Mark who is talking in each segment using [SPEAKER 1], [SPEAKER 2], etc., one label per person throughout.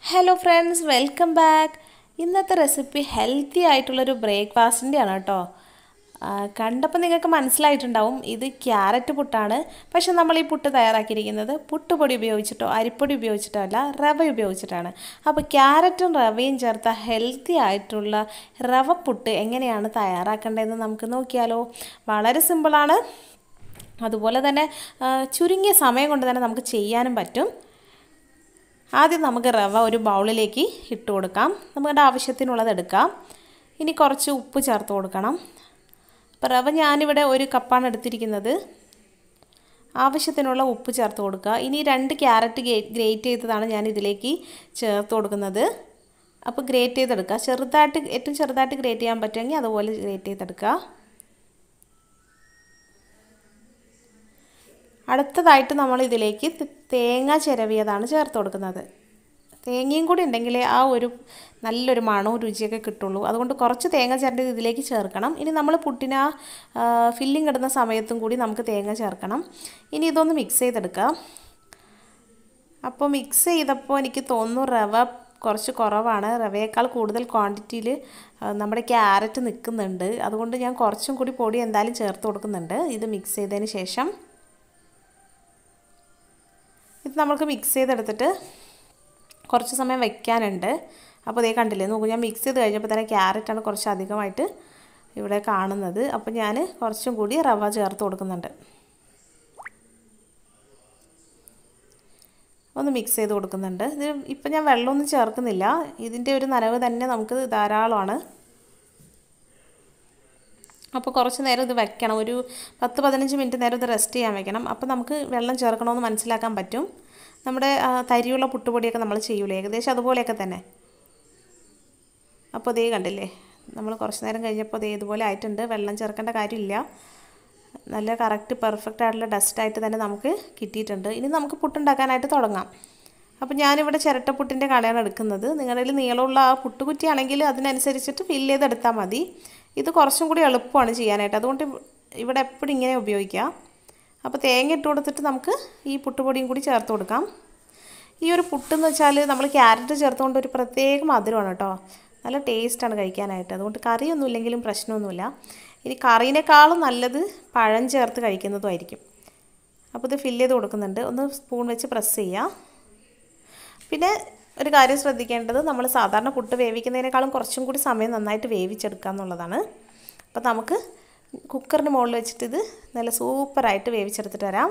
[SPEAKER 1] hello friends welcome back ഇന്നത്തെ recipe healthy ആയിട്ടുള്ളൊരു ബ്രേക്ക്ഫാസ്റ്റിൻ്റെ ആണ് കേട്ടോ കണ്ടപ്പോൾ നിങ്ങൾക്ക് മനസ്സിലായിട്ടുണ്ടാവും ഇത് ക്യാരറ്റ് പുട്ടാണ് പക്ഷെ നമ്മൾ ഈ പുട്ട് തയ്യാറാക്കിയിരിക്കുന്നത് പുട്ടുപൊടി ഉപയോഗിച്ചിട്ടോ അരിപ്പൊടി ഉപയോഗിച്ചിട്ടോ അല്ല റവ ഉപയോഗിച്ചിട്ടാണ് അപ്പോൾ ക്യാരറ്റും റവയും ചേർത്ത ഹെൽത്തി ആയിട്ടുള്ള റവ പുട്ട് എങ്ങനെയാണ് തയ്യാറാക്കേണ്ടതെന്ന് നമുക്ക് നോക്കിയാലോ വളരെ സിമ്പിളാണ് അതുപോലെ തന്നെ ചുരുങ്ങിയ സമയം കൊണ്ട് തന്നെ നമുക്ക് ചെയ്യാനും പറ്റും ആദ്യം നമുക്ക് റവ ഒരു ബൗളിലേക്ക് ഇട്ട് കൊടുക്കാം നമ്മുടെ ആവശ്യത്തിനുള്ളത് എടുക്കാം ഇനി കുറച്ച് ഉപ്പ് ചേർത്ത് കൊടുക്കണം അപ്പോൾ റവ ഞാനിവിടെ ഒരു കപ്പാണ് എടുത്തിരിക്കുന്നത് ആവശ്യത്തിനുള്ള ഉപ്പ് ചേർത്ത് കൊടുക്കുക ഇനി രണ്ട് ക്യാരറ്റ് ഗ്രേറ്റ് ചെയ്തതാണ് ഞാൻ ഇതിലേക്ക് ചേർത്ത് കൊടുക്കുന്നത് അപ്പോൾ ഗ്രേറ്റ് ചെയ്തെടുക്കുക ചെറുതായിട്ട് ഏറ്റവും ചെറുതായിട്ട് ഗ്രേറ്റ് ചെയ്യാൻ പറ്റുമെങ്കിൽ അതുപോലെ ഗ്രേറ്റ് ചെയ്തെടുക്കുക അടുത്തതായിട്ട് നമ്മൾ ഇതിലേക്ക് തേങ്ങ ചിരവിയതാണ് ചേർത്ത് കൊടുക്കുന്നത് തേങ്ങയും കൂടി ഉണ്ടെങ്കിലേ ആ ഒരു നല്ലൊരു മണവും രുചിയൊക്കെ കിട്ടുള്ളൂ അതുകൊണ്ട് കുറച്ച് തേങ്ങ ചേർത്ത് ഇതിലേക്ക് ചേർക്കണം ഇനി നമ്മൾ പുട്ടിന് ആ ഫില്ലിംഗ് ഇടുന്ന സമയത്തും കൂടി നമുക്ക് തേങ്ങ ചേർക്കണം ഇനി ഇതൊന്ന് മിക്സ് ചെയ്തെടുക്കാം അപ്പോൾ മിക്സ് ചെയ്തപ്പോൾ എനിക്ക് തോന്നുന്നു റവ കുറച്ച് കുറവാണ് റവയേക്കാൾ കൂടുതൽ ക്വാണ്ടിറ്റിയിൽ നമ്മുടെ ക്യാരറ്റ് നിൽക്കുന്നുണ്ട് അതുകൊണ്ട് ഞാൻ കുറച്ചും കൂടി പൊടി എന്തായാലും ചേർത്ത് കൊടുക്കുന്നുണ്ട് ഇത് മിക്സ് ചെയ്തതിന് ശേഷം ഇത് നമുക്ക് മിക്സ് ചെയ്തെടുത്തിട്ട് കുറച്ച് സമയം വെക്കാനുണ്ട് അപ്പോൾ ഇതേ കണ്ടില്ലേ നോക്കൂ ഞാൻ മിക്സ് ചെയ്ത് കഴിഞ്ഞപ്പോൾ തന്നെ ക്യാരറ്റാണ് കുറച്ച് അധികമായിട്ട് ഇവിടെ കാണുന്നത് അപ്പോൾ ഞാൻ കുറച്ചും കൂടി റവ ചേർത്ത് കൊടുക്കുന്നുണ്ട് ഒന്ന് മിക്സ് ചെയ്ത് കൊടുക്കുന്നുണ്ട് ഇത് ഇപ്പം ഞാൻ വെള്ളമൊന്നും ചേർക്കുന്നില്ല ഇതിൻ്റെ ഒരു നനവ് തന്നെ നമുക്ക് ധാരാളമാണ് അപ്പോൾ കുറച്ച് നേരം ഇത് വെക്കണം ഒരു പത്ത് പതിനഞ്ച് മിനിറ്റ് നേരം ഇത് റെസ്റ്റ് ചെയ്യാൻ വെക്കണം അപ്പോൾ നമുക്ക് വെള്ളം ചേർക്കണമെന്ന് മനസ്സിലാക്കാൻ പറ്റും നമ്മുടെ തരിയുള്ള പുട്ടുപൊടിയൊക്കെ നമ്മൾ ചെയ്യൂലേ ഏകദേശം അതുപോലെയൊക്കെ തന്നെ അപ്പോൾ ഇതേ കണ്ടില്ലേ നമ്മൾ കുറച്ച് നേരം കഴിഞ്ഞപ്പോൾ ഇതേ ഇതുപോലെ ആയിട്ടുണ്ട് വെള്ളം ചേർക്കേണ്ട കാര്യമില്ല നല്ല കറക്റ്റ് പെർഫെക്റ്റ് ആയിട്ടുള്ള ഡസ്റ്റായിട്ട് തന്നെ നമുക്ക് കിട്ടിയിട്ടുണ്ട് ഇനി നമുക്ക് പുട്ടുണ്ടാക്കാനായിട്ട് തുടങ്ങാം അപ്പോൾ ഞാനിവിടെ ചിരട്ടപ്പുട്ടിൻ്റെ കടയാണ് എടുക്കുന്നത് നിങ്ങളുടെ കയ്യിൽ നീളമുള്ള ആ പുട്ടുകുറ്റിയാണെങ്കിൽ അതിനനുസരിച്ചിട്ട് ഫില്ല് ചെയ്തെടുത്താൽ മതി ഇത് കുറച്ചും കൂടി എളുപ്പമാണ് ചെയ്യാനായിട്ട് അതുകൊണ്ട് ഇവിടെ എപ്പോഴും ഇങ്ങനെ ഉപയോഗിക്കുക അപ്പോൾ തേങ്ങ ഇട്ട് കൊടുത്തിട്ട് നമുക്ക് ഈ പുട്ടുപൊടിയും കൂടി ചേർത്ത് കൊടുക്കാം ഈ ഒരു പുട്ടെന്ന് വെച്ചാൽ നമ്മൾ ക്യാരറ്റ് ചേർത്തുകൊണ്ട് ഒരു പ്രത്യേക മധുരമാണ് കേട്ടോ നല്ല ടേസ്റ്റാണ് കഴിക്കാനായിട്ട് അതുകൊണ്ട് കറിയൊന്നും ഇല്ലെങ്കിലും പ്രശ്നമൊന്നുമില്ല ഇനി കറീനേക്കാളും നല്ലത് പഴം ചേർത്ത് കഴിക്കുന്നതുമായിരിക്കും അപ്പോൾ ഇത് ഫില്ല് ചെയ്ത് കൊടുക്കുന്നുണ്ട് ഒന്ന് സ്പൂൺ വെച്ച് പ്രസ് ചെയ്യുക പിന്നെ ഒരു കാര്യം ശ്രദ്ധിക്കേണ്ടത് നമ്മൾ സാധാരണ പുട്ട് വേവിക്കുന്നതിനേക്കാളും കുറച്ചും കൂടി സമയം നന്നായിട്ട് വേവിച്ചെടുക്കുക എന്നുള്ളതാണ് അപ്പോൾ നമുക്ക് കുക്കറിന് മുകളിൽ വെച്ചിട്ട് ഇത് നല്ല സൂപ്പറായിട്ട് വേവിച്ചെടുത്തിട്ട് വരാം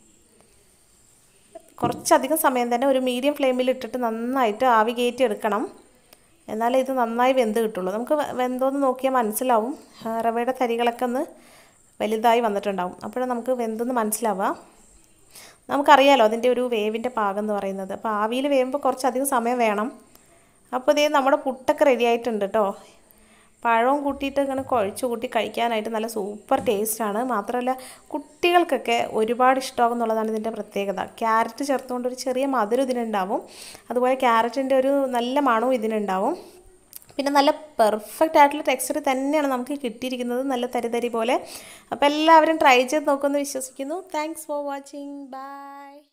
[SPEAKER 1] കുറച്ചധികം സമയം തന്നെ ഒരു മീഡിയം ഫ്ലെയിമിൽ ഇട്ടിട്ട് നന്നായിട്ട് ആവി കയറ്റി എടുക്കണം എന്നാലേ ഇത് നന്നായി വെന്ത് കിട്ടുള്ളൂ നമുക്ക് വെന്തോന്ന് നോക്കിയാൽ മനസ്സിലാവും റവയുടെ തരികളൊക്കെ ഒന്ന് വലുതായി വന്നിട്ടുണ്ടാവും അപ്പോഴാണ് നമുക്ക് വെന്തെന്ന് മനസ്സിലാവുക നമുക്കറിയാലോ അതിൻ്റെ ഒരു വേവിൻ്റെ പാകം എന്ന് പറയുന്നത് അപ്പോൾ ആവിയിൽ വേവുമ്പോൾ കുറച്ചധികം സമയം വേണം അപ്പോൾ ഇതേ നമ്മുടെ പുട്ടൊക്കെ റെഡി ആയിട്ടുണ്ട് കേട്ടോ പഴവും കൂട്ടിയിട്ട് ഇങ്ങനെ കുഴച്ച് കൂട്ടി കഴിക്കാനായിട്ട് നല്ല സൂപ്പർ ടേസ്റ്റാണ് മാത്രമല്ല കുട്ടികൾക്കൊക്കെ ഒരുപാട് ഇഷ്ടമാകും എന്നുള്ളതാണ് ഇതിൻ്റെ പ്രത്യേകത ക്യാരറ്റ് ചേർത്തുകൊണ്ട് ഒരു ചെറിയ മധുരം ഇതിനുണ്ടാവും അതുപോലെ ക്യാരറ്റിൻ്റെ ഒരു നല്ല മണവും ഇതിനുണ്ടാവും പിന്നെ നല്ല പെർഫെക്റ്റ് ആയിട്ടുള്ള ടെക്സ്ചർ തന്നെയാണ് നമുക്ക് കിട്ടിയിരിക്കുന്നത് നല്ല തരി തരി പോലെ അപ്പോൾ എല്ലാവരും ട്രൈ ചെയ്ത് നോക്കുമെന്ന് വിശ്വസിക്കുന്നു താങ്ക്സ് ഫോർ വാച്ചിങ് ബൈ